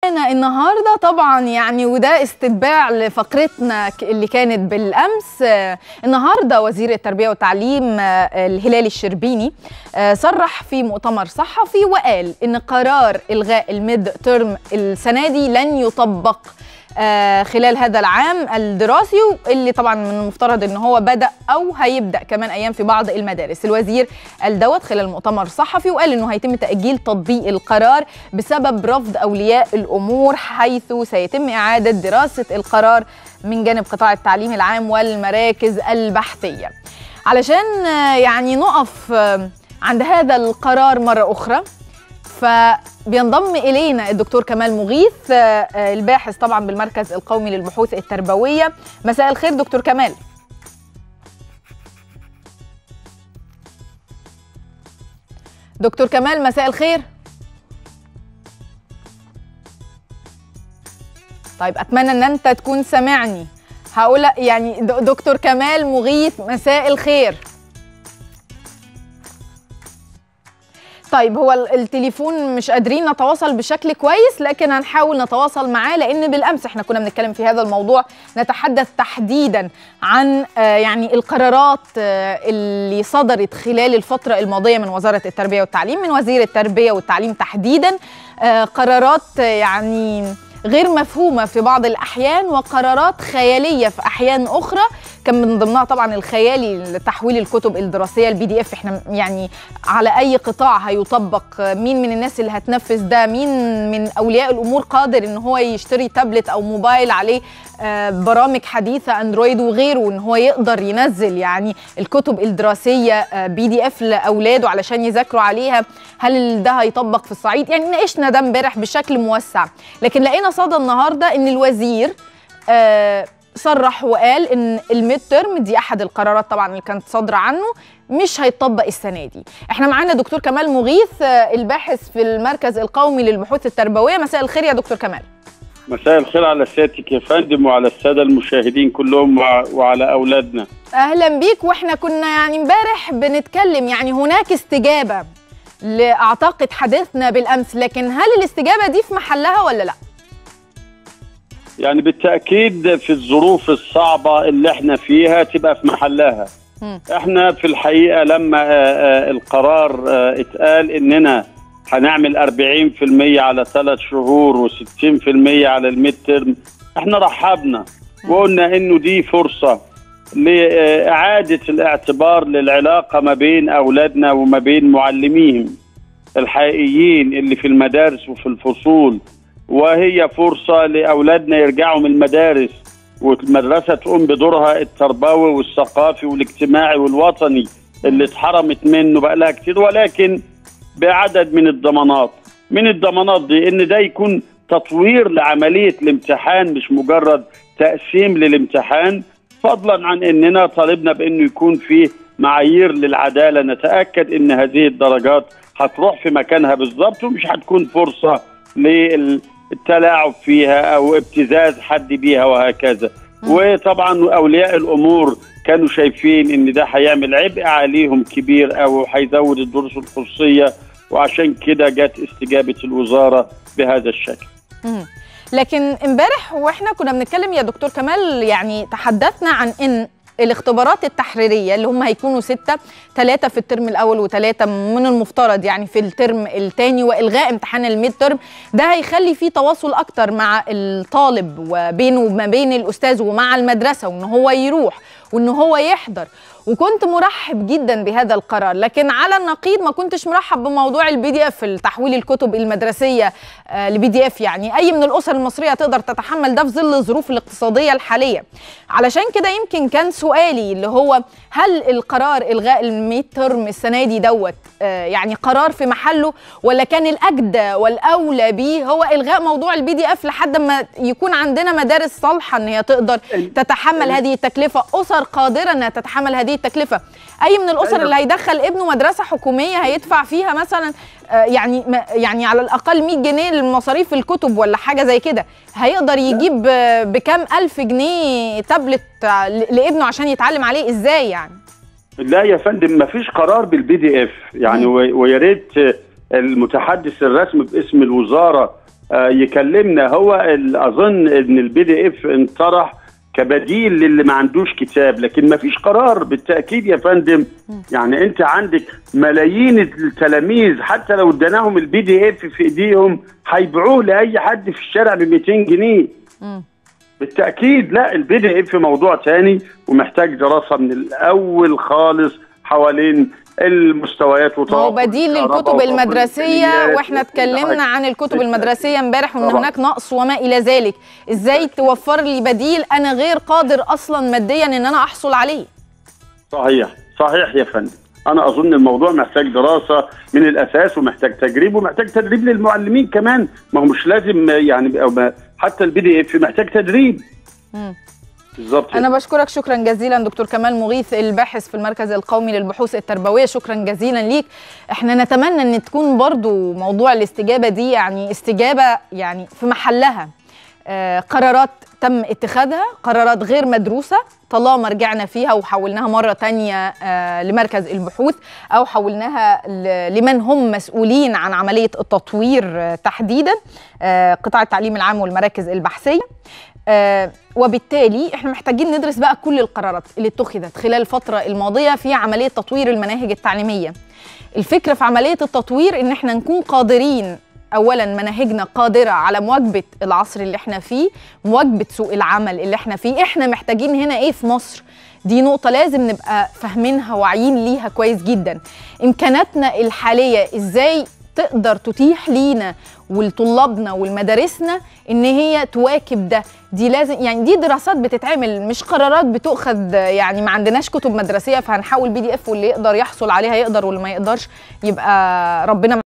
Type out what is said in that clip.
أنا النهارده طبعا يعني وده استتباع لفقرتنا ك- اللي كانت بالامس آه، النهارده وزير التربيه والتعليم آه، الهلالي الشربيني آه، صرح في مؤتمر صحفي وقال ان قرار الغاء الميد ترم السنه دي لن يطبق آه، خلال هذا العام الدراسي اللي طبعا من المفترض ان هو بدا او هيبدا كمان ايام في بعض المدارس الوزير قال دوت خلال مؤتمر صحفي وقال انه هيتم تاجيل تطبيق القرار بسبب رفض اولياء الامور حيث سيتم اعاده دراسه القرار من جانب قطاع التعليم العام والمراكز البحثيه علشان آه، يعني نقف آه، عند هذا القرار مره اخرى فبينضم الينا الدكتور كمال مغيث آه، آه، الباحث طبعا بالمركز القومي للبحوث التربويه مساء الخير دكتور كمال دكتور كمال مساء الخير طيب اتمنى ان انت تكون سامعني هقول يعني د- دكتور كمال مغيث مساء الخير طيب هو ال- التليفون مش قادرين نتواصل بشكل كويس لكن هنحاول نتواصل معاه لان بالامس احنا كنا بنتكلم في هذا الموضوع نتحدث تحديدا عن آه، يعني القرارات آه، اللي صدرت خلال الفتره الماضيه من وزاره التربيه والتعليم من وزير التربيه والتعليم تحديدا آه، قرارات آه، يعني غير مفهومه في بعض الاحيان وقرارات خياليه في احيان اخرى كان من ضمنها طبعا الخيالي تحويل الكتب الدراسيه البي دي اف احنا يعني على اي قطاع هيطبق مين من الناس اللي هتنفذ ده مين من اولياء الامور قادر ان هو يشتري تابلت او موبايل عليه آه، برامج حديثه اندرويد وغيره ان هو يقدر ينزل يعني الكتب الدراسيه بي دي اف لاولاده علشان يذاكروا عليها هل ده هيطبق في الصعيد يعني ناقشنا ده امبارح بشكل موسع لكن لقينا صدى النهارده ان الوزير آه، صرح وقال ان الميد ترم دي احد القرارات طبعا اللي كانت صادره عنه مش هيطبق السنه دي احنا معانا دكتور كمال مغيث آه، الباحث في المركز القومي للبحوث التربويه مساء الخير يا دكتور كمال مساء الخير على سيادتك يا فندم وعلى الساده المشاهدين كلهم وع- وعلى اولادنا اهلا بيك واحنا كنا يعني امبارح بنتكلم يعني هناك استجابه لاعتقد حديثنا بالامس لكن هل الاستجابه دي في محلها ولا لا يعني بالتاكيد في الظروف الصعبه اللي احنا فيها تبقى في محلها مم. احنا في الحقيقه لما آه، آه، القرار آه، اتقال اننا هنعمل 40% على ثلاث شهور و60% على الميد ترم احنا رحبنا وقلنا انه دي فرصه لاعاده الاعتبار للعلاقه ما بين اولادنا وما بين معلميهم الحقيقيين اللي في المدارس وفي الفصول وهي فرصه لاولادنا يرجعوا من المدارس والمدرسه تقوم بدورها التربوي والثقافي والاجتماعي والوطني اللي اتحرمت منه بقى لها كتير ولكن بعدد من الضمانات من الضمانات دي ان ده يكون تطوير لعمليه الامتحان مش مجرد تقسيم للامتحان فضلا عن اننا طالبنا بانه يكون فيه معايير للعداله نتاكد ان هذه الدرجات هتروح في مكانها بالظبط ومش هتكون فرصه للتلاعب فيها او ابتزاز حد بيها وهكذا وطبعا اولياء الامور كانوا شايفين ان ده هيعمل عبء عليهم كبير او هيزود الدروس الخصوصيه وعشان كده جت استجابه الوزاره بهذا الشكل مم. لكن امبارح واحنا كنا بنتكلم يا دكتور كمال يعني تحدثنا عن ان الاختبارات التحريريه اللي هم هيكونوا ستة ثلاثة في الترم الأول وثلاثة من المفترض يعني في الترم الثاني وإلغاء امتحان الميد ترم ده هيخلي فيه تواصل أكتر مع الطالب وبينه وما بين الأستاذ ومع المدرسة وإن هو يروح وإن هو يحضر وكنت مرحب جدا بهذا القرار لكن على النقيض ما كنتش مرحب بموضوع البي دي اف تحويل الكتب المدرسيه لبي دي اف يعني اي من الاسر المصريه تقدر تتحمل ده في ظل الظروف الاقتصاديه الحاليه علشان كده يمكن كان سؤالي اللي هو هل القرار الغاء الميد ترم السنه دي دوت آه، يعني قرار في محله ولا كان الاجدى والاولى بيه هو الغاء موضوع البي دي اف لحد ما يكون عندنا مدارس صالحه ان هي تقدر تتحمل هذه التكلفه اسر قادره انها تتحمل هذه التكلفه اي من الاسر أيوة. اللي هيدخل ابنه مدرسه حكوميه هيدفع فيها مثلا آه، يعني ما- يعني على الاقل 100 جنيه للمصاريف الكتب ولا حاجه زي كده هيقدر يجيب آه، بكام الف جنيه تابلت آه، ل- لابنه عشان يتعلم عليه ازاي يعني لا يا فندم ما فيش قرار بالبي دي اف يعني و- ويا ريت المتحدث الرسمي باسم الوزاره آه، يكلمنا هو ال- اظن ان البي دي اف انطرح كبديل للي ما عندوش كتاب لكن ما فيش قرار بالتاكيد يا فندم يعني انت عندك ملايين التلاميذ حتى لو اديناهم البي دي اف في ايديهم هيبيعوه لاي حد في الشارع ب 200 جنيه مم. بالتاكيد لا البي دي اف موضوع تاني ومحتاج دراسه من الاول خالص حوالين المستويات ما هو وتوافق بديل الكهرباء للكتب وتوافق المدرسيه الإمكانيات واحنا وكل اتكلمنا حاجة. عن الكتب بالتأكيد. المدرسيه امبارح وان طبعاً. هناك نقص وما الى ذلك ازاي توفر لي بديل انا غير قادر اصلا ماديا ان انا احصل عليه صحيح صحيح يا فندم انا اظن الموضوع محتاج دراسه من الاساس ومحتاج تجريب ومحتاج تدريب للمعلمين كمان ما هو مش لازم يعني أو ما- حتى البي دي اف محتاج تدريب مم. بالظبط انا بشكرك شكرا جزيلا دكتور كمال مغيث الباحث في المركز القومي للبحوث التربويه شكرا جزيلا ليك احنا نتمنى ان تكون برضو موضوع الاستجابه دي يعني استجابه يعني في محلها آه قرارات تم اتخاذها قرارات غير مدروسه طالما رجعنا فيها وحولناها مره تانية آه لمركز البحوث او حولناها ل- لمن هم مسؤولين عن عمليه التطوير آه تحديدا آه قطاع التعليم العام والمراكز البحثيه آه وبالتالي احنا محتاجين ندرس بقى كل القرارات اللي اتخذت خلال الفتره الماضيه في عمليه تطوير المناهج التعليميه الفكره في عمليه التطوير ان احنا نكون قادرين اولا مناهجنا قادره على مواكبه العصر اللي احنا فيه مواكبه سوق العمل اللي احنا فيه احنا محتاجين هنا ايه في مصر دي نقطة لازم نبقى فاهمينها واعيين ليها كويس جدا إمكاناتنا الحالية إزاي تقدر تتيح لينا ولطلابنا ولمدارسنا ان هي تواكب ده دي لازم يعني دي دراسات بتتعمل مش قرارات بتؤخذ يعني ما عندناش كتب مدرسيه فهنحول بي دي اف واللي يقدر يحصل عليها يقدر واللي ما يقدرش يبقى ربنا